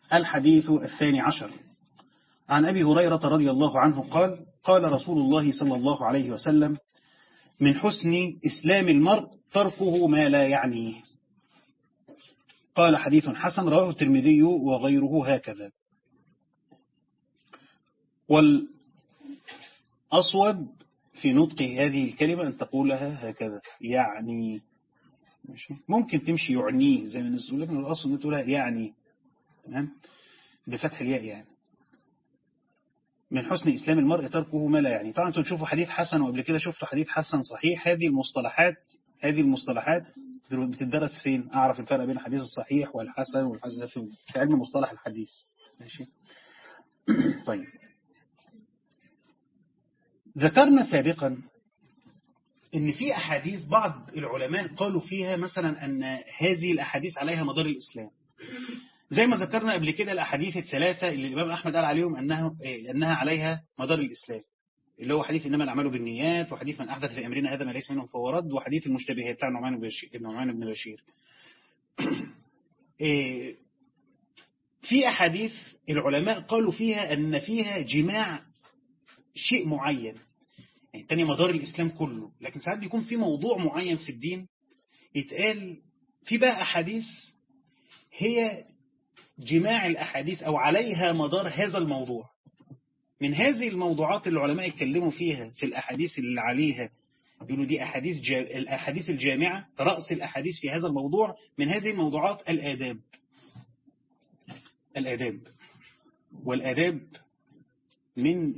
الحديث الثاني عشر عن أبي هريرة رضي الله عنه قال قال رسول الله صلى الله عليه وسلم من حسن إسلام المرء تركه ما لا يعنيه قال حديث حسن رواه الترمذي وغيره هكذا والأصوب في نطق هذه الكلمة أن تقولها هكذا يعني ماشي ممكن تمشي يعنيه زي ما نزل لكن الأصل أن تقولها يعني تمام بفتح الياء يعني من حسن إسلام المرء تركه ما لا يعني طبعا انتم تشوفوا حديث حسن وقبل كده شفتوا حديث حسن صحيح هذه المصطلحات هذه المصطلحات بتدرس فين أعرف الفرق بين الحديث الصحيح والحسن والحسن في في علم مصطلح الحديث ماشي طيب ذكرنا سابقا ان في احاديث بعض العلماء قالوا فيها مثلا ان هذه الاحاديث عليها مدار الاسلام زي ما ذكرنا قبل كده الاحاديث الثلاثه اللي الامام احمد قال عليهم انها انها عليها مدار الاسلام اللي هو حديث انما الاعمال بالنيات وحديث من احدث في امرنا هذا ما ليس منه فهو رد وحديث المشتبهات بتاع نعمان بن بشير نعمان بن بشير في احاديث العلماء قالوا فيها ان فيها جماع شيء معين يعني تاني مدار الإسلام كله لكن ساعات بيكون في موضوع معين في الدين يتقال في بقى أحاديث هي جماع الأحاديث أو عليها مدار هذا الموضوع من هذه الموضوعات اللي العلماء يتكلموا فيها في الأحاديث اللي عليها يقولوا دي أحاديث جا... الأحاديث الجامعة رأس الأحاديث في هذا الموضوع من هذه الموضوعات الآداب الآداب والآداب من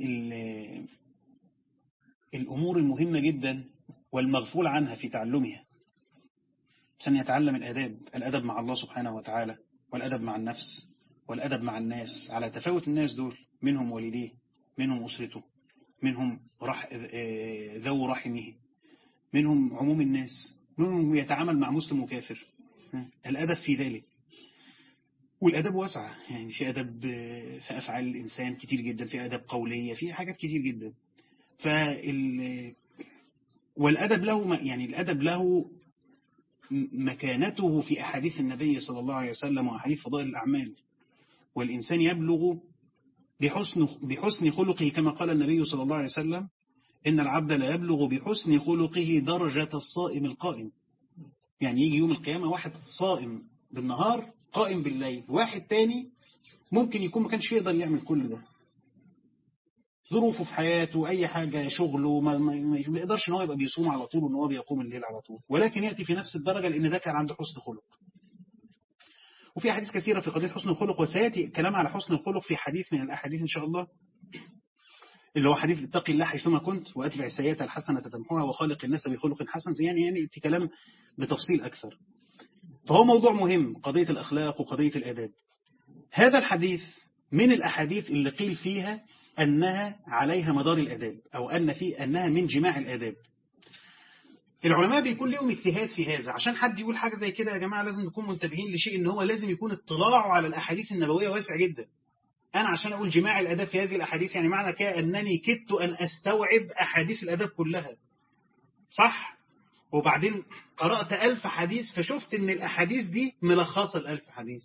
الأمور المهمة جدا والمغفول عنها في تعلمها عشان يتعلم الأداب الأدب مع الله سبحانه وتعالى والأدب مع النفس والأدب مع الناس على تفاوت الناس دول منهم والديه منهم أسرته منهم رح ذو رحمه منهم عموم الناس منهم يتعامل مع مسلم وكافر الأدب في ذلك والأدب واسعة يعني في أدب في أفعال الإنسان كتير جدا في أدب قولية في حاجات كتير جدا فال والأدب له يعني الأدب له مكانته في أحاديث النبي صلى الله عليه وسلم وأحاديث فضائل الأعمال والإنسان يبلغ بحسن بحسن خلقه كما قال النبي صلى الله عليه وسلم إن العبد لا يبلغ بحسن خلقه درجة الصائم القائم يعني يجي يوم القيامة واحد صائم بالنهار قائم بالليل واحد تاني ممكن يكون ما كانش يقدر يعمل كل ده ظروفه في حياته أي حاجة شغله ما, ما, ما يقدرش ان هو يبقى بيصوم على طول وان هو بيقوم الليل على طول ولكن يأتي في نفس الدرجة لأن ده كان عنده حسن خلق وفي حديث كثيرة في قضية حسن الخلق وسيأتي الكلام على حسن الخلق في حديث من الأحاديث إن شاء الله اللي هو حديث اتقي الله حيثما كنت وأتبع السيئات الحسنة تمحوها وخالق الناس بخلق حسن يعني يعني في كلام بتفصيل أكثر فهو موضوع مهم قضية الأخلاق وقضية الأداب هذا الحديث من الأحاديث اللي قيل فيها أنها عليها مدار الأداب أو أن في أنها من جماع الأداب العلماء بيكون لهم اجتهاد في هذا عشان حد يقول حاجة زي كده يا جماعة لازم نكون منتبهين لشيء ان هو لازم يكون اطلاعه على الأحاديث النبوية واسع جدا أنا عشان أقول جماع الأداب في هذه الأحاديث يعني معنى كده أنني كدت أن أستوعب أحاديث الأداب كلها صح؟ وبعدين قرأت ألف حديث فشفت أن الأحاديث دي ملخصة الألف حديث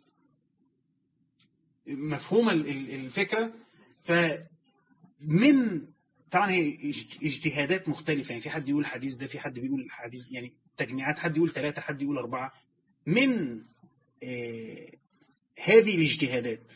مفهوم الفكرة فمن طبعا هي اجتهادات مختلفة يعني في حد يقول الحديث ده في حد بيقول الحديث يعني تجميعات حد يقول ثلاثة حد يقول أربعة من آه هذه الاجتهادات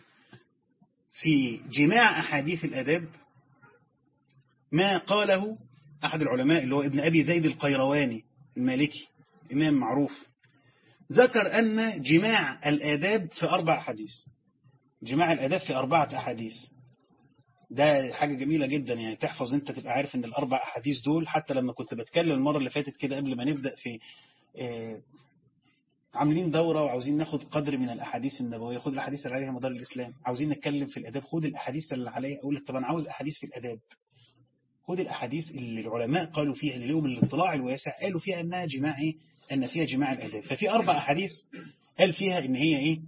في جماع أحاديث الأداب ما قاله أحد العلماء اللي هو ابن أبي زيد القيرواني المالكي إمام معروف ذكر أن جماع الآداب في أربع أحاديث جماع الآداب في أربعة أحاديث ده حاجة جميلة جدا يعني تحفظ انت تبقى عارف ان الاربع احاديث دول حتى لما كنت بتكلم المرة اللي فاتت كده قبل ما نبدأ في اه عاملين دورة وعاوزين ناخد قدر من الاحاديث النبوية خد الاحاديث اللي عليها مدار الاسلام عاوزين نتكلم في الاداب خد الاحاديث اللي عليها اقول لك طب انا عاوز احاديث في الاداب خد الاحاديث اللي العلماء قالوا فيها اللي لهم الاطلاع الواسع قالوا فيها انها جماع ايه ان فيها جماع الاداب ففي اربع احاديث قال فيها ان هي ايه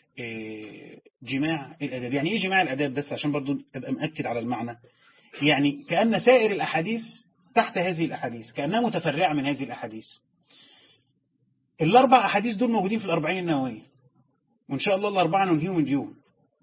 جماع الأداب يعني إيه جماع الأداب بس عشان برضو أبقى مأكد على المعنى يعني كأن سائر الأحاديث تحت هذه الأحاديث كأنها متفرعة من هذه الأحاديث الأربع أحاديث دول موجودين في الأربعين النووية وإن شاء الله الأربعة ننهيهم اليوم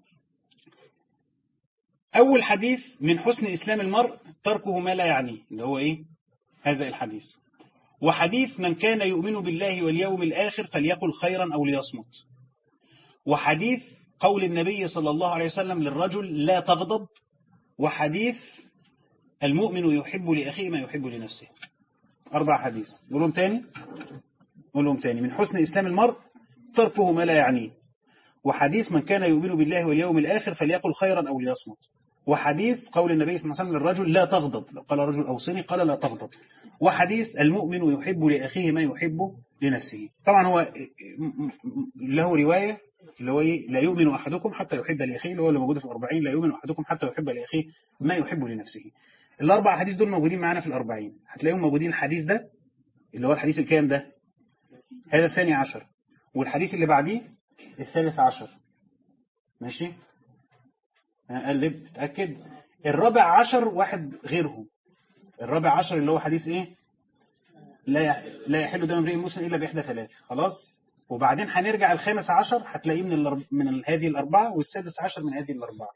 أول حديث من حسن إسلام المرء تركه ما لا يعنيه اللي هو إيه هذا الحديث وحديث من كان يؤمن بالله واليوم الآخر فليقل خيرا أو ليصمت وحديث قول النبي صلى الله عليه وسلم للرجل لا تغضب وحديث المؤمن يحب لأخيه ما يحب لنفسه أربع حديث نقولهم تاني نقولهم تاني من حسن إسلام المرء تركه ما لا يعنيه وحديث من كان يؤمن بالله واليوم الآخر فليقل خيرا أو ليصمت وحديث قول النبي صلى الله عليه وسلم للرجل لا تغضب قال رجل أوصني قال لا تغضب وحديث المؤمن يحب لأخيه ما يحب لنفسه طبعا هو له رواية اللي هو إيه لا يؤمن أحدكم حتى يحب لأخيه اللي هو اللي موجود في الأربعين لا يؤمن أحدكم حتى يحب لأخيه ما يحب لنفسه الأربع حديث دول موجودين معانا في الأربعين هتلاقيهم موجودين الحديث ده اللي هو الحديث الكام ده هذا الثاني عشر والحديث اللي بعديه الثالث عشر ماشي قلب اتأكد الرابع عشر واحد غيرهم الرابع عشر اللي هو حديث ايه لا لا يحل دم امرئ مسلم الا باحدى ثلاث خلاص وبعدين هنرجع الخامس عشر هتلاقيه من الأرب... من هذه الأربعة والسادس عشر من هذه الأربعة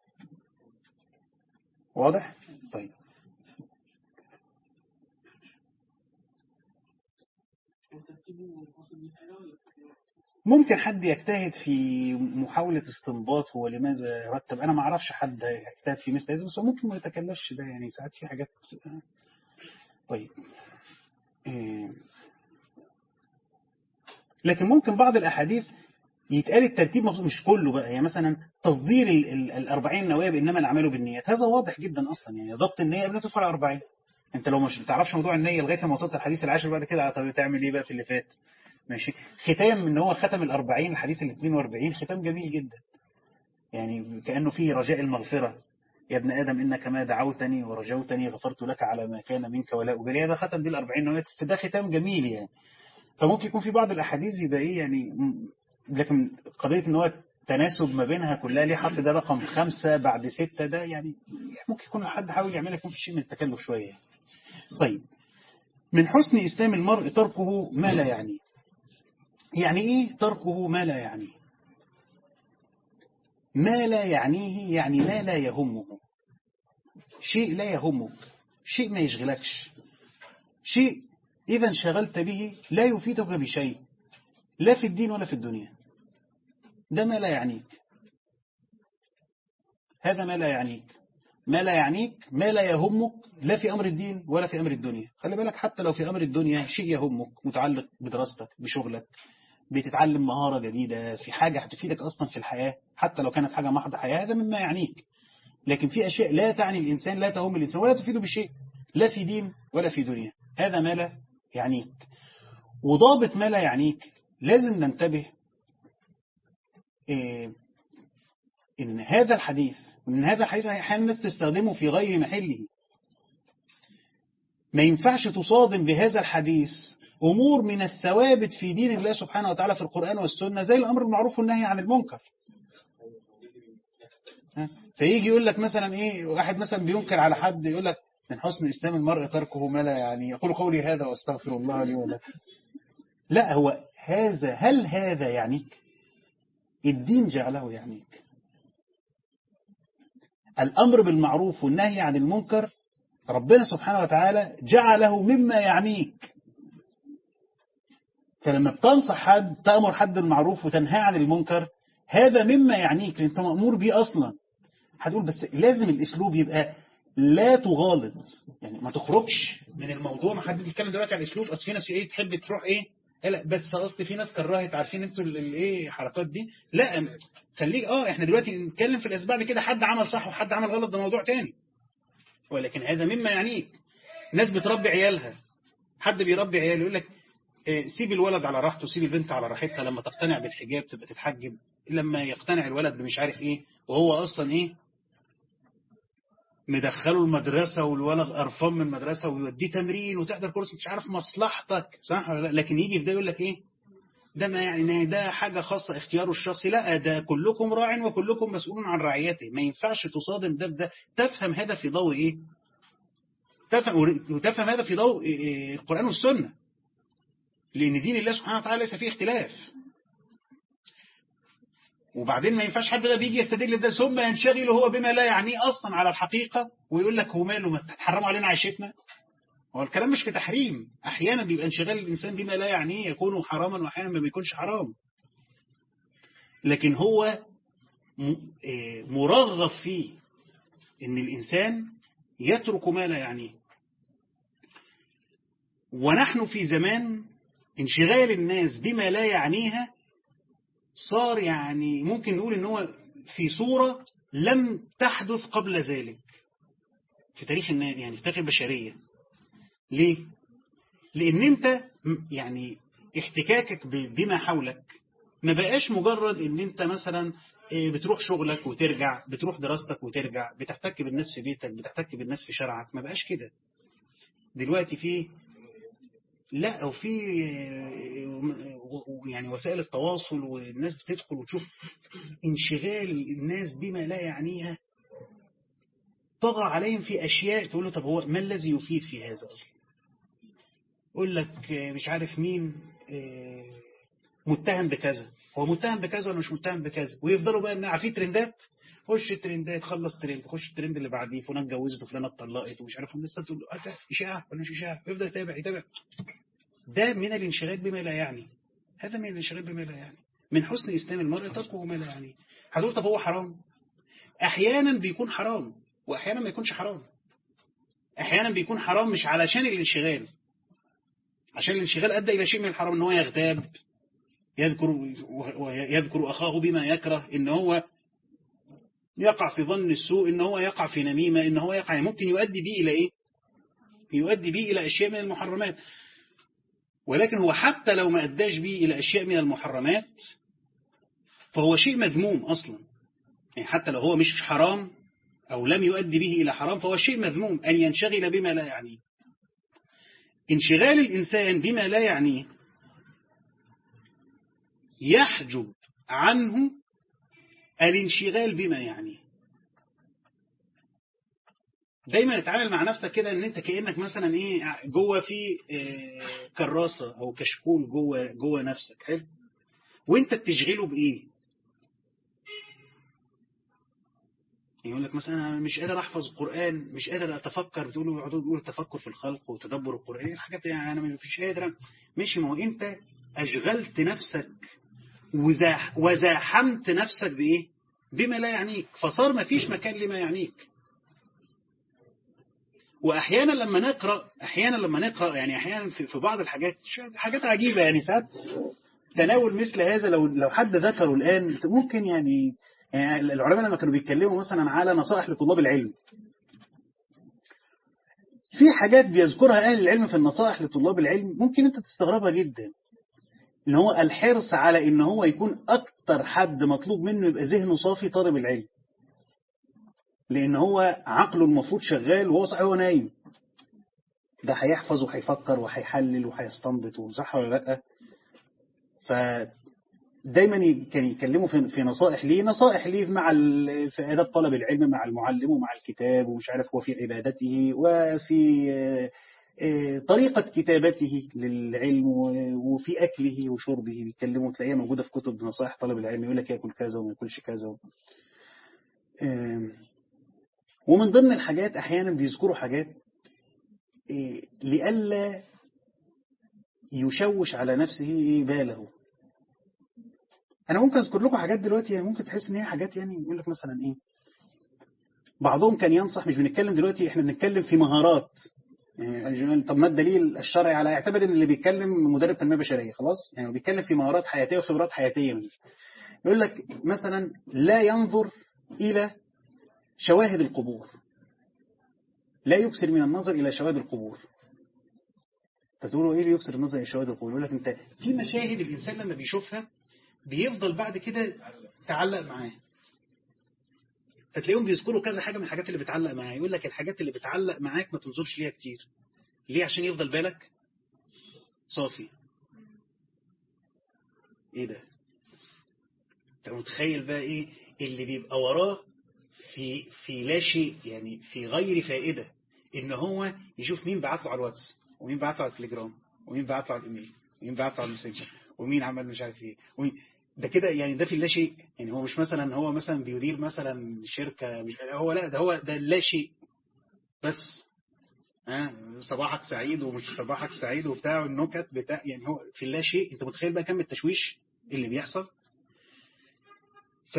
واضح؟ طيب ممكن حد يجتهد في محاولة استنباط هو لماذا رتب أنا ما أعرفش حد يجتهد في مثل هذا بس هو ممكن ما يتكلفش ده يعني ساعات في حاجات طيب لكن ممكن بعض الأحاديث يتقال الترتيب مش كله بقى يعني مثلا تصدير الأربعين نوايا بإنما الأعمال بالنيات هذا واضح جدا أصلا يعني ضبط النية قبل تدخل على الأربعين أنت لو مش بتعرفش موضوع النية لغاية ما وصلت الحديث العاشر بعد كده طب تعمل إيه بقى في اللي فات ماشي ختام ان هو ختم الأربعين الحديث ال 42 ختام جميل جدا يعني كأنه فيه رجاء المغفرة يا ابن آدم إنك ما دعوتني ورجوتني غفرت لك على ما كان منك ولا أبالي هذا ختم دي الأربعين نوات فده ختام جميل يعني فممكن يكون في بعض الأحاديث بيبقى إيه يعني لكن قضية إن هو تناسب ما بينها كلها ليه حط ده رقم خمسة بعد ستة ده يعني ممكن يكون حد حاول يعملها يكون في شيء من التكلف شوية طيب من حسن إسلام المرء تركه ما لا يعنيه يعني إيه تركه ما لا يعنيه ما لا يعنيه يعني ما لا يهمه شيء لا يهمك شيء ما يشغلكش شيء إذا انشغلت به لا يفيدك بشيء لا في الدين ولا في الدنيا ده ما لا يعنيك هذا ما لا يعنيك ما لا يعنيك ما لا يهمك لا في أمر الدين ولا في أمر الدنيا خلي بالك حتى لو في أمر الدنيا شيء يهمك متعلق بدراستك بشغلك بتتعلم مهارة جديدة في حاجة هتفيدك أصلا في الحياة حتى لو كانت حاجة محض حياة هذا مما يعنيك لكن في أشياء لا تعني الإنسان لا تهم الإنسان ولا تفيده بشيء لا في دين ولا في دنيا هذا ما لا يعنيك وضابط ما لا يعنيك لازم ننتبه إيه إن هذا الحديث وإن هذا الحديث أحيانا الناس تستخدمه في غير محله ما ينفعش تصادم بهذا الحديث أمور من الثوابت في دين الله سبحانه وتعالى في القرآن والسنة زي الأمر المعروف والنهي عن المنكر فيجي يقول لك مثلا إيه واحد مثلا بينكر على حد يقول لك من حسن إسلام المرء تركه ما لا يعني يقول قولي هذا واستغفر الله لي ولك لا هو هذا هل هذا يعنيك الدين جعله يعنيك الأمر بالمعروف والنهي عن المنكر ربنا سبحانه وتعالى جعله مما يعنيك فلما بتنصح حد تأمر حد المعروف وتنهى عن المنكر هذا مما يعنيك انت مأمور بيه أصلا هتقول بس لازم الأسلوب يبقى لا تغالط يعني ما تخرجش من الموضوع ما حد بيتكلم دلوقتي عن الأسلوب أصل في ناس إيه تحب تروح إيه لا بس اصل في ناس كرهت عارفين انتوا الايه الحركات دي لا خليك اه احنا دلوقتي نتكلم في الاسبوع كده حد عمل صح وحد عمل غلط ده موضوع تاني ولكن هذا مما يعنيك ناس بتربي عيالها حد بيربي عياله يقول لك اه سيب الولد على راحته سيب البنت على راحتها لما تقتنع بالحجاب تبقى تتحجب لما يقتنع الولد بمش عارف ايه وهو اصلا ايه مدخله المدرسة والولد قرفان من المدرسة ويوديه تمرين وتحضر كورس مش عارف مصلحتك صح ولا لا لكن يجي في ده يقول لك ايه ده ما يعني ده حاجة خاصة اختياره الشخصي لا ده كلكم راع وكلكم مسؤول عن رعيته ما ينفعش تصادم ده بده تفهم هذا في ضوء ايه تفهم وتفهم هذا في ضوء إيه القرآن والسنة لأن دين الله سبحانه وتعالى ليس فيه اختلاف وبعدين ما ينفعش حد بقى بيجي يستدل ده ثم ينشغل هو بما لا يعنيه اصلا على الحقيقه ويقول لك هو ماله ما تحرموا علينا عيشتنا هو الكلام مش في تحريم احيانا بيبقى انشغال الانسان بما لا يعنيه يكون حراما واحيانا ما بيكونش حرام لكن هو مرغب فيه ان الانسان يترك ما لا يعنيه ونحن في زمان انشغال الناس بما لا يعنيها صار يعني ممكن نقول ان هو في صورة لم تحدث قبل ذلك في تاريخ الناس يعني في تاريخ البشرية ليه؟ لان انت يعني احتكاكك بما حولك ما بقاش مجرد ان انت مثلا بتروح شغلك وترجع بتروح دراستك وترجع بتحتك بالناس في بيتك بتحتك بالناس في شارعك ما بقاش كده دلوقتي في لا او في يعني وسائل التواصل والناس بتدخل وتشوف انشغال الناس بما لا يعنيها طغى عليهم في اشياء تقول له طب هو ما الذي يفيد في هذا اصلا يقول لك مش عارف مين متهم بكذا هو متهم بكذا ولا مش متهم بكذا ويفضلوا بقى ان في ترندات خش الترندات خلص ترند خش الترند اللي بعديه فلان اتجوزت وفلانه اتطلقت ومش عارف الناس تقول له اشاعه ولا مش اشاعه ويفضل يتابع يتابع ده من الانشغال بما لا يعني هذا من الانشغال بما لا يعني من حسن اسلام المرء تركه ما لا يعني هتقول طب هو حرام احيانا بيكون حرام واحيانا ما يكونش حرام احيانا بيكون حرام مش علشان الانشغال عشان الانشغال ادى الى شيء من الحرام ان هو يغتاب يذكر يذكر اخاه بما يكره ان هو يقع في ظن السوء ان هو يقع في نميمه ان هو يقع ممكن يؤدي به الى ايه يؤدي به الى اشياء من المحرمات ولكن هو حتى لو ما أداش به إلى أشياء من المحرمات فهو شيء مذموم أصلا يعني حتى لو هو مش حرام أو لم يؤدي به إلى حرام فهو شيء مذموم أن ينشغل بما لا يعنيه انشغال الإنسان بما لا يعنيه يحجب عنه الانشغال بما يعنيه دايما اتعامل مع نفسك كده ان انت كانك مثلا ايه جوه في إيه كراسه او كشكول جوه جوه نفسك حلو وانت بتشغله بايه يقول لك مثلا انا مش قادر احفظ القران مش قادر اتفكر بتقولوا يقعدوا يقولوا التفكر في الخلق وتدبر القران الحاجات يعني انا مش قادر ماشي ما هو انت اشغلت نفسك وزاح وزاحمت نفسك بايه بما لا يعنيك فصار ما فيش مكان لما يعنيك واحيانا لما نقرا احيانا لما نقرا يعني احيانا في, في بعض الحاجات حاجات عجيبه يعني ساعات تناول مثل هذا لو لو حد ذكره الان ممكن يعني, يعني العلماء لما كانوا بيتكلموا مثلا على نصائح لطلاب العلم في حاجات بيذكرها اهل العلم في النصائح لطلاب العلم ممكن انت تستغربها جدا ان هو الحرص على ان هو يكون اكتر حد مطلوب منه يبقى ذهنه صافي طالب العلم لان هو عقله المفروض شغال وهو صحيح هو نايم ده هيحفظ وهيفكر وهيحلل وهيستنبط صح ولا لا فدايما كان يكلموا في, في نصائح ليه نصائح ليه مع في اداب طلب العلم مع المعلم ومع الكتاب ومش عارف هو في عبادته وفي طريقة كتابته للعلم وفي أكله وشربه بيتكلموا تلاقيها موجودة في كتب نصائح طلب العلم يقول لك ياكل كذا وما ياكلش كذا ومن ضمن الحاجات أحيانا بيذكروا حاجات لئلا يشوش على نفسه باله أنا ممكن أذكر لكم حاجات دلوقتي يعني ممكن تحس إن هي حاجات يعني يقول لك مثلا إيه بعضهم كان ينصح مش بنتكلم دلوقتي إحنا بنتكلم في مهارات يعني طب ما الدليل الشرعي على يعتبر ان اللي بيتكلم مدرب تنميه بشريه خلاص يعني بيتكلم في مهارات حياتيه وخبرات حياتيه يقول لك مثلا لا ينظر الى شواهد القبور لا يكسر من النظر الى شواهد القبور فتقولوا ايه اللي يكسر النظر الى شواهد القبور يقول لك انت في مشاهد الانسان لما بيشوفها بيفضل بعد كده تعلق معاه فتلاقيهم بيذكروا كذا حاجة من الحاجات اللي بتعلق معاه يقول لك الحاجات اللي بتعلق معاك ما تنظرش ليها كتير ليه عشان يفضل بالك صافي ايه ده انت متخيل بقى ايه اللي بيبقى وراه في في لا شيء يعني في غير فائدة ان هو يشوف مين بعت له على الواتس ومين بعت له على التليجرام ومين بعت له على الايميل ومين بعت له على الماسنجر ومين عمل مش عارف ايه ومين ده كده يعني ده في اللا شيء يعني هو مش مثلا هو مثلا بيدير مثلا شركة مش هو لا ده هو ده لا شيء بس ها صباحك سعيد ومش صباحك سعيد وبتاع النكت بتاع يعني هو في اللا شيء انت متخيل بقى كم التشويش اللي بيحصل ف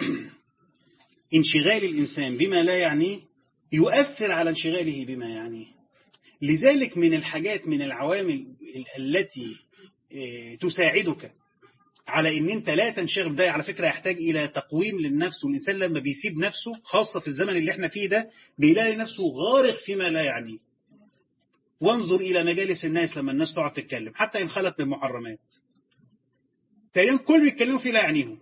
انشغال الإنسان بما لا يعنيه يؤثر على انشغاله بما يعنيه لذلك من الحاجات من العوامل التي تساعدك على ان انت لا تنشغل ده على فكرة يحتاج الى تقويم للنفس والانسان لما بيسيب نفسه خاصة في الزمن اللي احنا فيه ده بيلاقي نفسه غارق فيما لا يعنيه وانظر الى مجالس الناس لما الناس تقعد تتكلم حتى ان خلت بالمحرمات تقريبا كل بيتكلموا فيه لا يعنيهم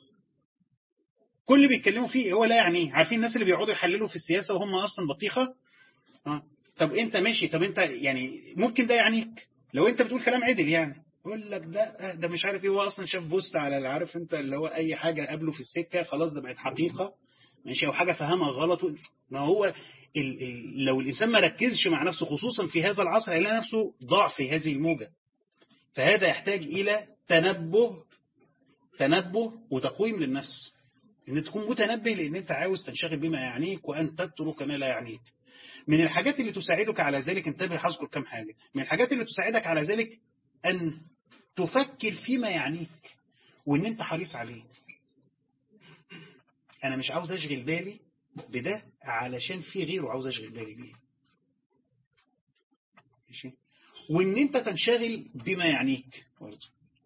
كل اللي بيتكلموا فيه هو لا يعنيه عارفين الناس اللي بيقعدوا يحللوا في السياسة وهم اصلا بطيخة آه. طب انت ماشي طب انت يعني ممكن ده يعنيك لو انت بتقول كلام عدل يعني يقول لك ده ده مش عارف ايه هو اصلا شاف بوست على اللي عارف انت اللي هو اي حاجه قابله في السكه خلاص ده بقت حقيقه ماشي او حاجه فهمها غلط ما هو ال ال لو الانسان ما ركزش مع نفسه خصوصا في هذا العصر هيلاقي نفسه ضاع في هذه الموجه فهذا يحتاج الى تنبه تنبه وتقويم للنفس ان تكون متنبه لان انت عاوز تنشغل بما يعنيك وان تترك ما لا يعنيك من الحاجات اللي تساعدك على ذلك انتبه هذكر كم حاجة من الحاجات اللي تساعدك على ذلك أن تفكر فيما يعنيك وأن أنت حريص عليه أنا مش عاوز أشغل بالي بده علشان في غيره عاوز أشغل بالي بيه ماشي وأن أنت تنشغل بما يعنيك برضه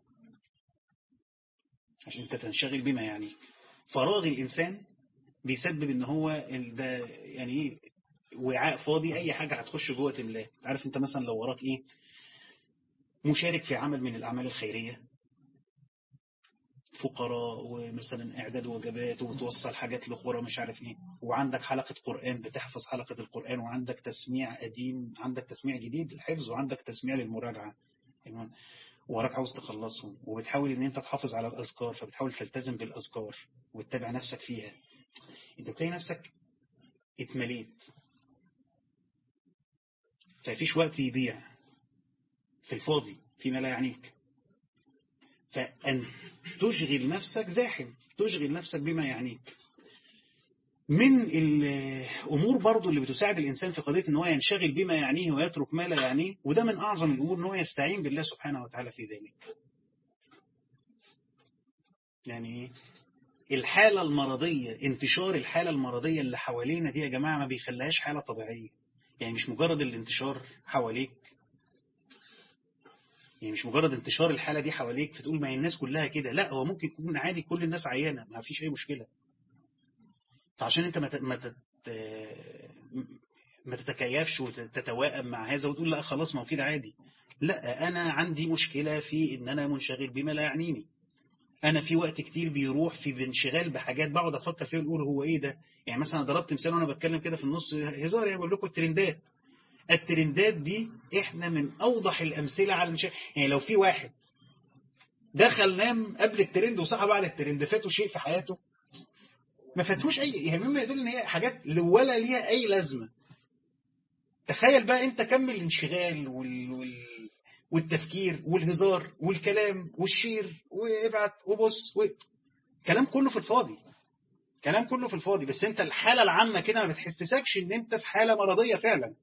عشان أنت تنشغل بما يعنيك فراغ الإنسان بيسبب ان هو ده يعني ايه وعاء فاضي اي حاجة هتخش جوه تملاه عارف انت مثلا لو وراك ايه مشارك في عمل من الاعمال الخيرية فقراء ومثلا اعداد وجبات وبتوصل حاجات لقرى مش عارف ايه وعندك حلقة قرآن بتحفظ حلقة القرآن وعندك تسميع قديم عندك تسميع جديد للحفظ وعندك تسميع للمراجعة وراك عاوز تخلصهم وبتحاول ان انت تحافظ على الاذكار فبتحاول تلتزم بالاذكار وتتابع نفسك فيها انت بتلاقي نفسك اتمليت ففيش وقت يضيع في الفاضي فيما لا يعنيك فأن تشغل نفسك زاحم تشغل نفسك بما يعنيك من الأمور برضو اللي بتساعد الإنسان في قضية أنه ينشغل بما يعنيه ويترك ما لا يعنيه وده من أعظم الأمور أنه يستعين بالله سبحانه وتعالى في ذلك يعني الحالة المرضية انتشار الحالة المرضية اللي حوالينا دي يا جماعة ما بيخليهاش حالة طبيعية يعني مش مجرد الانتشار حواليك يعني مش مجرد انتشار الحالة دي حواليك فتقول ما هي الناس كلها كده لا هو ممكن يكون عادي كل الناس عيانة ما فيش أي مشكلة فعشان انت ما ما تت... ما تتكيفش وتتوائم مع هذا وتقول لا خلاص ما هو كده عادي لا أنا عندي مشكلة في إن أنا منشغل بما لا يعنيني أنا في وقت كتير بيروح في انشغال بحاجات بقعد أفكر فيها ونقول هو إيه ده يعني مثلا ضربت مثال وأنا بتكلم كده في النص هزار يعني بقول لكم الترندات الترندات دي إحنا من أوضح الأمثلة على الانشغال يعني لو في واحد دخل نام قبل الترند وصحى بعد الترند فاته شيء في حياته ما فاتوش أي يعني مما يدل إن هي حاجات ولا ليها أي لازمة تخيل بقى أنت كم الانشغال وال, وال... والتفكير والهزار والكلام والشير وابعت وبص و... كلام كله في الفاضي كلام كله في الفاضي بس انت الحالة العامة كده ما بتحسسكش ان انت في حالة مرضية فعلا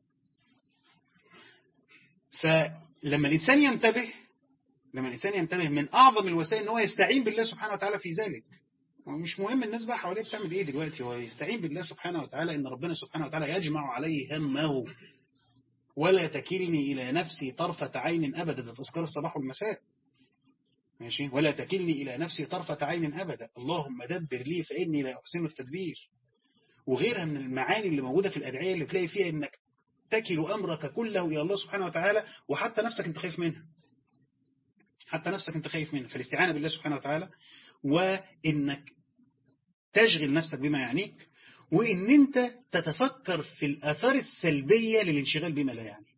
فلما الانسان ينتبه لما الانسان ينتبه من اعظم الوسائل ان هو يستعين بالله سبحانه وتعالى في ذلك مش مهم الناس بقى حواليه بتعمل ايه دلوقتي هو يستعين بالله سبحانه وتعالى ان ربنا سبحانه وتعالى يجمع عليه همه ولا تكلني إلى نفسي طرفة عين أبدا ده تذكر الصباح والمساء ماشي ولا تكلني إلى نفسي طرفة عين أبدا اللهم دبر لي فإني لا أحسن التدبير وغيرها من المعاني اللي موجودة في الأدعية اللي تلاقي فيها إنك تكل أمرك كله إلى الله سبحانه وتعالى وحتى نفسك أنت خايف منها حتى نفسك أنت خايف منها فالاستعانة بالله سبحانه وتعالى وإنك تشغل نفسك بما يعنيك وإن أنت تتفكر في الآثار السلبية للانشغال بما لا يعني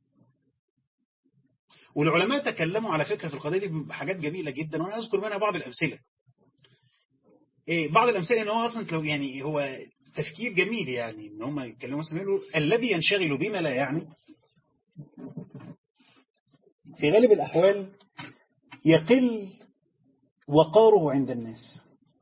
والعلماء تكلموا على فكرة في القضية دي بحاجات جميلة جدا وأنا أذكر منها بعض الأمثلة إيه بعض الأمثلة إن هو أصلا لو يعني هو تفكير جميل يعني إن هم يتكلموا مثلا يقولوا الذي ينشغل بما لا يعني في غالب الأحوال يقل وقاره عند الناس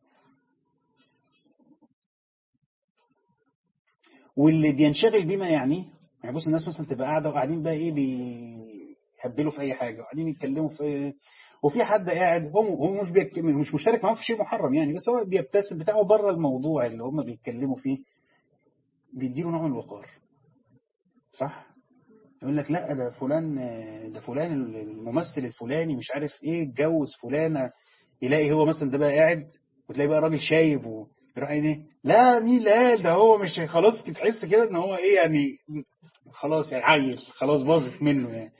واللي بينشغل بما يعنيه يعني بص الناس مثلا تبقى قاعدة وقاعدين بقى ايه بيهبلوا في اي حاجة وقاعدين يتكلموا في وفي حد قاعد هو هو مش بيك... مش مشترك معاهم في شيء محرم يعني بس هو بيبتسم بتاعه بره الموضوع اللي هم بيتكلموا فيه بيديله نوع من الوقار صح يقول لك لا ده فلان ده فلان الممثل الفلاني مش عارف ايه اتجوز فلانة يلاقي هو مثلا ده بقى قاعد وتلاقي بقى راجل شايب ويروح ايه لا مين اللي قال ده هو مش خلاص تحس كده ان هو ايه يعني خلاص يعني عيل خلاص باظت منه يعني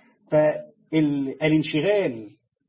فالانشغال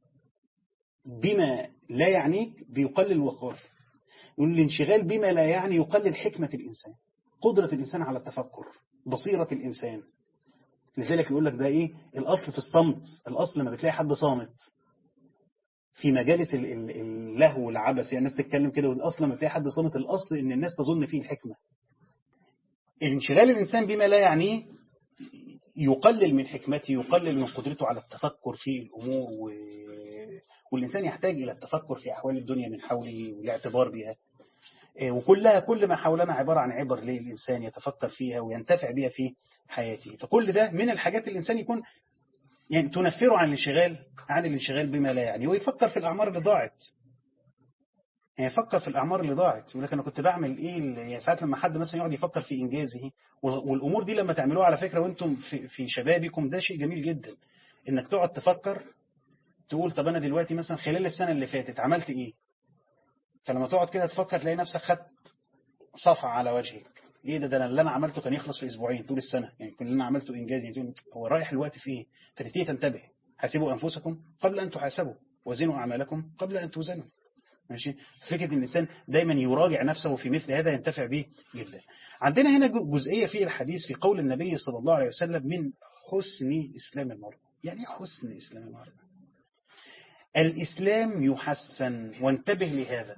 بما لا يعنيك بيقلل الوقار يقول الانشغال بما لا يعني يقلل حكمة الإنسان قدرة الإنسان على التفكر بصيرة الإنسان لذلك يقول لك ده إيه الأصل في الصمت الأصل لما بتلاقي حد صامت في مجالس اللهو والعبث يعني الناس تتكلم كده والأصل لما بتلاقي حد صامت الأصل إن الناس تظن فيه الحكمة انشغال الإنسان بما لا يعنيه يقلل من حكمته يقلل من قدرته على التفكر في الأمور و... والإنسان يحتاج إلى التفكر في أحوال الدنيا من حوله والاعتبار بها وكلها كل ما حولنا عبارة عن عبر للإنسان يتفكر فيها وينتفع بها في حياته فكل ده من الحاجات اللي الإنسان يكون يعني تنفره عن الانشغال عن الانشغال بما لا يعني ويفكر في الأعمار اللي ضاعت يعني يفكر في الأعمار اللي ضاعت يقول لك أنا كنت بعمل إيه يعني ساعات لما حد مثلا يقعد يفكر في إنجازه والأمور دي لما تعملوها على فكرة وأنتم في, في شبابكم ده شيء جميل جدا إنك تقعد تفكر تقول طب أنا دلوقتي مثلا خلال السنة اللي فاتت عملت إيه فلما تقعد كده تفكر تلاقي نفسك خدت صفعة على وجهك ايه ده ده اللي انا عملته كان يخلص في اسبوعين طول السنة يعني كل اللي انا عملته انجاز يعني هو رايح الوقت في ايه فتبتدي تنتبه حاسبوا انفسكم قبل ان تحاسبوا وزنوا اعمالكم قبل ان توزنوا ماشي فكرة ان الانسان دايما يراجع نفسه في مثل هذا ينتفع به جدا عندنا هنا جزئية في الحديث في قول النبي صلى الله عليه وسلم من حسن اسلام المرء يعني ايه حسن اسلام المرء الاسلام يحسن وانتبه لهذا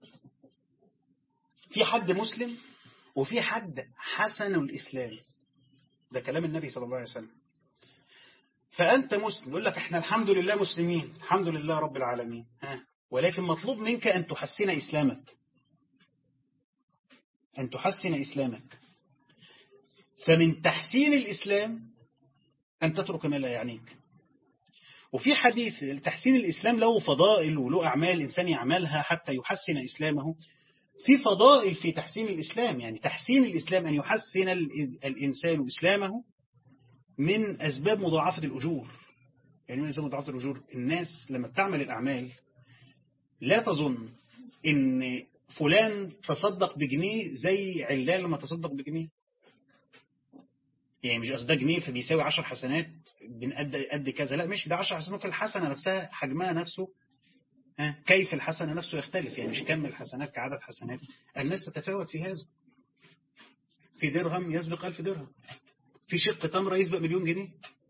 في حد مسلم وفي حد حسن الإسلام ده كلام النبي صلى الله عليه وسلم فأنت مسلم يقول لك احنا الحمد لله مسلمين الحمد لله رب العالمين ها ولكن مطلوب منك أن تحسن إسلامك أن تحسن إسلامك فمن تحسين الإسلام أن تترك ما لا يعنيك وفي حديث تحسين الإسلام له فضائل وله أعمال الإنسان يعملها حتى يحسن إسلامه في فضائل في تحسين الإسلام يعني تحسين الإسلام أن يحسن الإنسان إسلامه من أسباب مضاعفة الأجور يعني من أسباب مضاعفة الأجور الناس لما بتعمل الأعمال لا تظن إن فلان تصدق بجنيه زي علان لما تصدق بجنيه يعني مش قصده جنيه فبيساوي 10 حسنات قد قد كذا لا مش ده 10 حسنات الحسنة نفسها حجمها نفسه كيف الحسنة نفسه يختلف يعني مش كم الحسنات كعدد حسنات الناس تتفاوت في هذا في درهم يسبق ألف درهم في شق تمرة يسبق مليون جنيه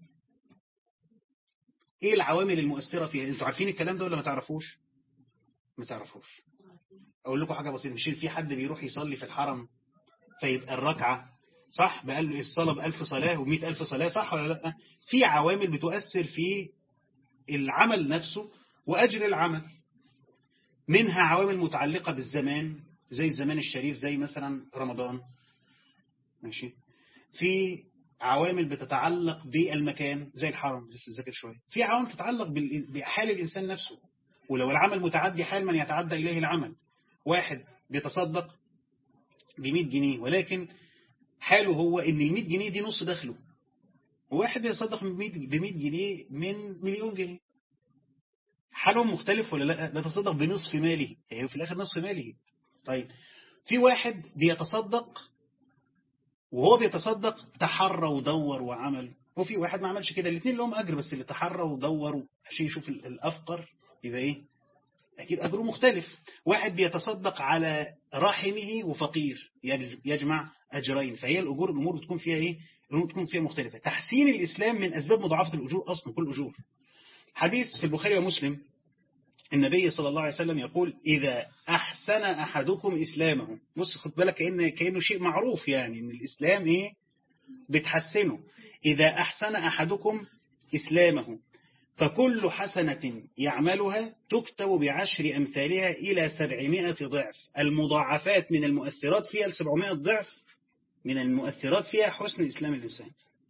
ايه العوامل المؤثرة فيها انتوا عارفين الكلام ده ولا ما تعرفوش ما تعرفوش اقول لكم حاجة بسيطة مش في حد بيروح يصلي في الحرم فيبقى الركعة صح بقال الصلاة بألف صلاة ومئة ألف صلاة صح ولا لا في عوامل بتؤثر في العمل نفسه وأجر العمل منها عوامل متعلقة بالزمان زي الزمان الشريف زي مثلا رمضان ماشي في عوامل بتتعلق بالمكان زي الحرم لسه ذاكر شويه في عوامل تتعلق بحال الإنسان نفسه ولو العمل متعدي حال من يتعدى إليه العمل واحد بيتصدق ب 100 جنيه ولكن حاله هو ان ال 100 جنيه دي نص دخله وواحد بيتصدق ب 100 جنيه من مليون جنيه حالهم مختلف ولا لا ده تصدق بنصف ماله يعني في الآخر نصف ماله طيب في واحد بيتصدق وهو بيتصدق تحرى ودور وعمل وفي واحد ما عملش كده الاثنين لهم أجر بس اللي تحرى ودور عشان يشوف الأفقر يبقى إيه أكيد أجره مختلف واحد بيتصدق على رحمه وفقير يجمع أجرين فهي الأجور الأمور بتكون فيها إيه الأمور بتكون فيها مختلفة تحسين الإسلام من أسباب مضاعفة الأجور أصلا كل أجور حديث في البخاري ومسلم النبي صلى الله عليه وسلم يقول إذا أحسن أحدكم إسلامه بص خد بالك كأنه, كأنه شيء معروف يعني إن الإسلام إيه بتحسنه إذا أحسن أحدكم إسلامه فكل حسنة يعملها تكتب بعشر أمثالها إلى سبعمائة ضعف المضاعفات من المؤثرات فيها لسبعمائة ضعف من المؤثرات فيها حسن إسلام الإنسان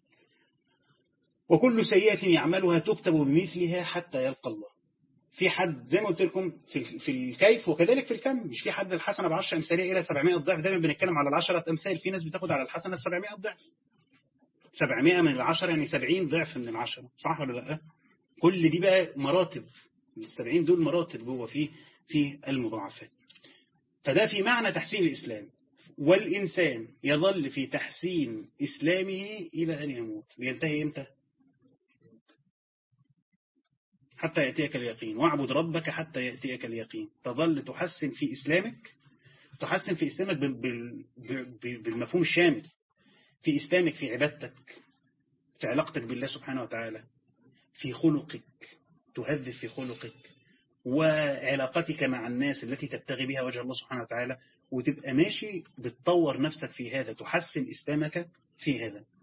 وكل سيئة يعملها تكتب بمثلها حتى يلقى الله في حد زي ما قلت لكم في في الكيف وكذلك في الكم مش في حد الحسنة بعشر أمثالية إلى 700 ضعف دايما بنتكلم على العشرة أمثال في ناس بتاخد على الحسنة 700 ضعف 700 من العشرة يعني 70 ضعف من العشرة صح ولا لا كل دي بقى مراتب ال 70 دول مراتب جوه في في المضاعفات فده في معنى تحسين الإسلام والإنسان يظل في تحسين إسلامه إلى أن يموت وينتهي إمتى حتى يأتيك اليقين واعبد ربك حتى يأتيك اليقين تظل تحسن في إسلامك تحسن في إسلامك بالمفهوم الشامل في إسلامك في عبادتك في علاقتك بالله سبحانه وتعالى في خلقك تهذب في خلقك وعلاقتك مع الناس التي تبتغي بها وجه الله سبحانه وتعالى وتبقى ماشي بتطور نفسك في هذا تحسن إسلامك في هذا